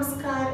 നമസ്കാരം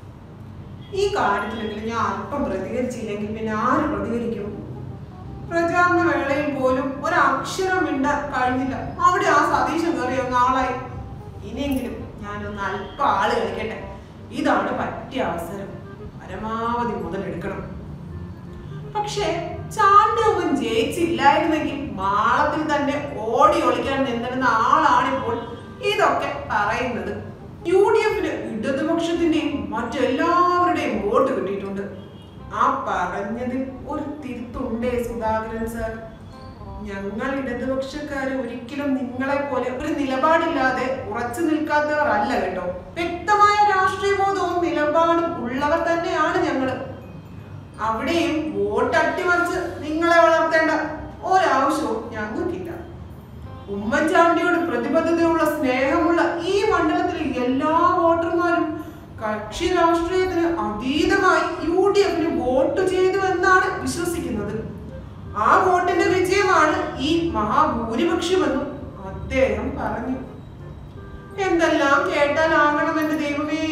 ഈ കാര്യത്തിലെങ്കിലും ഞാൻ അല്പം പ്രതികരിച്ചില്ലെങ്കിൽ പിന്നെ ആര് പ്രതികരിക്കും പ്രചാരണ വേളയിൽ പോലും ഒരക്ഷരം മിണ്ട കഴിഞ്ഞില്ല അവിടെ ആ സതീശൻ കയറി അങ്ങ് ആളായി ഇനിയെങ്കിലും ഞാനൊന്ന് അല്പം ആള് കളിക്കട്ടെ ഇതാണ് പറ്റിയ അവസരം പരമാവധി മുതലെടുക്കണം പക്ഷേ ചാണ്ടവൻ ജയിച്ചില്ലായിരുന്നെങ്കിൽ മാളത്തിൽ തന്നെ ഓടി ഒളിക്കാൻ നിന്നിരുന്ന ആളാണിപ്പോൾ ഇതൊക്കെ പറയുന്നത് യു ഡി എഫിന് ഇടതുപക്ഷത്തിന്റെയും മറ്റെല്ലാവരുടെയും വോട്ട് കിട്ടിയിട്ടുണ്ട് ആ പറഞ്ഞതിൽ ഒരു തിരുത്തുണ്ടേ സുധാകരൻ സാർ ഞങ്ങൾ ഇടതുപക്ഷക്കാര് ഒരിക്കലും നിങ്ങളെ പോലെ ഒരു നിലപാടില്ലാതെ ഉറച്ചു നിൽക്കാത്തവർ അല്ല കേട്ടോ വ്യക്തമായ രാഷ്ട്രീയ ബോധവും നിലപാടും ഉള്ളവർ തന്നെയാണ് ഞങ്ങള് അവിടെയും വോട്ട് അട്ടിമറിച്ച് നിങ്ങളെ വളർത്തേണ്ട ഒരാവശ്യവും ഞങ്ങൾക്കില്ല ഉമ്മൻചാണ്ടിയോട് പ്രതിബദ്ധതയുള്ള സ്നേഹമുള്ള ഈ മണ്ഡലത്തിലെ എല്ലാ വോട്ടർമാരും കക്ഷി രാഷ്ട്രീയത്തിന് അതീതമായി യു ഡി എഫിന് വോട്ട് ചെയ്തു എന്നാണ് വിശ്വസിക്കുന്നത് ആ വോട്ടിന്റെ വിജയമാണ് ഈ മഹാഭൂരിപക്ഷമെന്നും അദ്ദേഹം പറഞ്ഞു എന്തെല്ലാം കേട്ടാലാകണം എന്റെ ദൈവമേ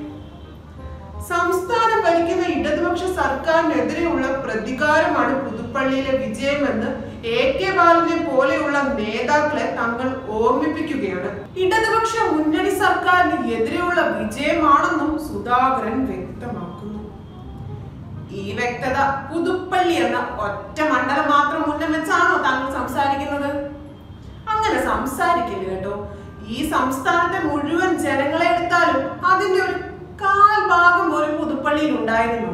സംസ്ഥാനം ഭരിക്കുന്ന ഇടതുപക്ഷ സർക്കാരിനെതിരെയുള്ള പ്രതികാരമാണ് പുതുപ്പള്ളിയിലെ വിജയമെന്ന് എ കെ ബാലനെ പോലെയുള്ള നേതാക്കളെ തങ്ങൾ ഓർമ്മിപ്പിക്കുകയാണ് ഇടതുപക്ഷ മുന്നണി സർക്കാരിന് എതിരെയുള്ള വിജയമാണെന്നും സുധാകരൻ വ്യക്തമാക്കുന്നു ഈ വ്യക്തത പുതുപ്പള്ളി എന്ന ഒറ്റ മണ്ഡലം മാത്രം മുന്നിൽ വെച്ചാണോ താങ്കൾ സംസാരിക്കുന്നത് അങ്ങനെ സംസാരിക്കില്ല കേട്ടോ ഈ സംസ്ഥാനത്തെ മുഴുവൻ ജനങ്ങളെ എടുത്താലും അതിന്റെ ഒരു കാൽ ഭാഗം പോലും പുതുപ്പള്ളിയിൽ ഉണ്ടായിരുന്നു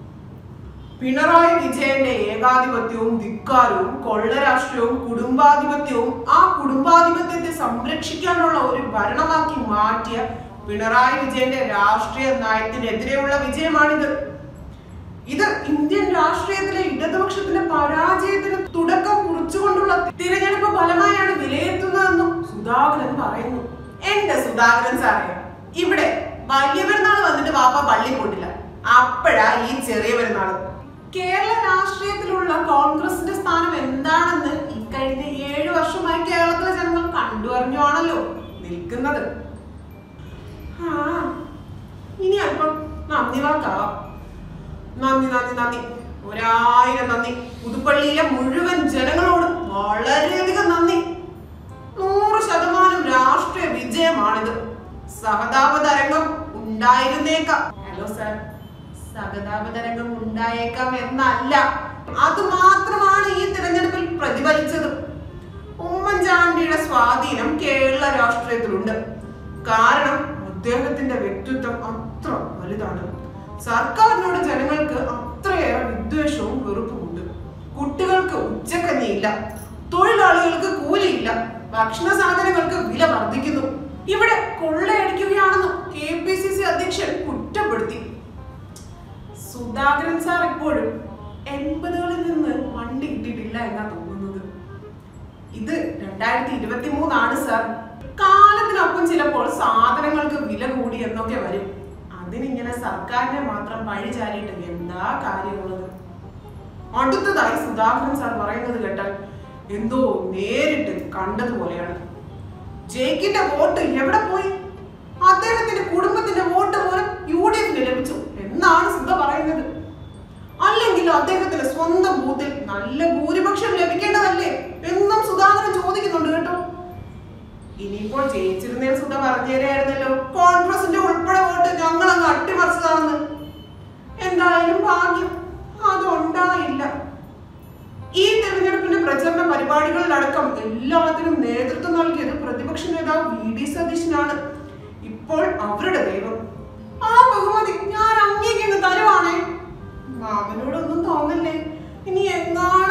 പിണറായി വിജയന്റെ ഏകാധിപത്യവും ധിക്കാരവും കൊള്ളരാഷ്ട്രീയവും കുടുംബാധിപത്യവും ആ കുടുംബാധിപത്യത്തെ സംരക്ഷിക്കാനുള്ള ഒരു ഭരണമാക്കി മാറ്റിയ പിണറായി വിജയന്റെ രാഷ്ട്രീയ നയത്തിനെതിരെയുള്ള വിജയമാണിത് ഇത് ഇന്ത്യൻ രാഷ്ട്രീയത്തിലെ ഇടതുപക്ഷത്തിന്റെ പരാജയത്തിന് തുടക്കം കുറിച്ചുകൊണ്ടുള്ള തിരഞ്ഞെടുപ്പ് ഫലമായാണ് വിലയിരുത്തുന്നതെന്നും സുധാകരൻ പറയുന്നു എന്റെ സുധാകരൻ സാറേ ഇവിടെ വലിയ പെരുന്നാൾ വന്നിട്ട് വാപ്പ പള്ളി പോയിട്ടില്ല അപ്പോഴാ ഈ ചെറിയ പെരുന്നാൾ കേരള രാഷ്ട്രീയത്തിലുള്ള കോൺഗ്രസിന്റെ സ്ഥാനം എന്താണെന്ന് ഇക്കഴിഞ്ഞ ഏഴു വർഷമായി കേരളത്തിലെ ജനങ്ങൾ കണ്ടുവറിഞ്ഞുവാണല്ലോ നിൽക്കുന്നത് ആ ഇനി അല്പം നന്ദി വാക്കാവാം നന്ദി നന്ദി നന്ദി ഒരായിരം നന്ദി പുതുപ്പള്ളിയിലെ മുഴുവൻ ജനങ്ങളോട് വളരെയധികം നന്ദി നൂറ് ശതമാനം രാഷ്ട്രീയ വിജയമാണിത് സഹതാപ തരംഗം ഉണ്ടായിരുന്നേക്കാം ഹലോ സാർ സഹതാപ തരംഗം ഉണ്ടായേക്കാം എന്നല്ല അത് മാത്രമാണ് ഈ തിരഞ്ഞെടുപ്പിൽ പ്രതിഫലിച്ചത് ഉമ്മൻചാണ്ടിയുടെ സ്വാധീനം കേരള രാഷ്ട്രീയത്തിലുണ്ട് കാരണം അദ്ദേഹത്തിന്റെ വ്യക്തിത്വം അത്ര വലുതാണ് സർക്കാരിനോട് ജനങ്ങൾക്ക് അത്രയേറെ വിദ്വേഷവും വെറുപ്പുമുണ്ട് കുട്ടികൾക്ക് ഉച്ചക്കഞ്ഞിയില്ല തൊഴിലാളികൾക്ക് കൂലിയില്ല ഭക്ഷണ സാധനങ്ങൾക്ക് വില വർദ്ധിക്കുന്നു ഇവിടെ കൊള്ളയടിക്കുകയാണെന്ന് കെ പി സി സി അധ്യക്ഷൻ കുറ്റപ്പെടുത്തി സുധാകരൻ സാർ ഇപ്പോഴും എൺപതുകളിൽ നിന്ന് വണ്ടി കിട്ടിയിട്ടില്ല എന്നാ തോന്നുന്നത് ഇത് രണ്ടായിരത്തി ഇരുപത്തി മൂന്നാണ് സാർ കാലത്തിനൊപ്പം ചിലപ്പോൾ സാധനങ്ങൾക്ക് വില കൂടി എന്നൊക്കെ വരും അതിനിങ്ങനെ സർക്കാരിനെ മാത്രം പഴി ചാരിയിട്ട് എന്താ കാര്യമുള്ളത് അടുത്തതായി സുധാകരൻ സാർ പറയുന്നത് കേട്ടാൽ എന്തോ നേരിട്ട് കണ്ടതുപോലെയാണ് ജയിക്കിന്റെ വോട്ട് എവിടെ പോയി അദ്ദേഹത്തിന്റെ കുടുംബത്തിന്റെ വോട്ട് പോലും യു ഡി എഫിന് ലഭിച്ചു എന്നാണ് സുധ പറയുന്നത് അല്ലെങ്കിൽ അദ്ദേഹത്തിന് സ്വന്തം ബൂത്തിൽ നല്ല ഭൂരിപക്ഷം ലഭിക്കേണ്ടതല്ലേ എന്നും സുധാകരൻ ചോദിക്കുന്നുണ്ട് കേട്ടോ ഇനിയിപ്പോൾ ജയിച്ചിരുന്നേ സുധ പറഞ്ഞുതരായിരുന്നല്ലോ കോൺഗ്രസിന്റെ ഉൾപ്പെടെ വോട്ട് ഞങ്ങൾ അങ്ങ് അട്ടിമറിച്ചതാണെന്ന് എന്തായാലും ഭാഗ്യം അതുണ്ടായില്ല ഈ തെരഞ്ഞെടുപ്പിന്റെ പ്രചരണ പരിപാടികളിലടക്കം എല്ലാത്തിനും നേതൃത്വം നൽകിയത് പ്രതിപക്ഷ നേതാവ് വി ഡി സതീശനാണ് ഇപ്പോൾ അവരുടെ ദൈവം ആ ബഹുമതി ഞാൻ അങ്ങേക്ക് തരുവാണേ മാമനോടൊന്നും തോന്നല്ലേ ഇനി എങ്ങാനും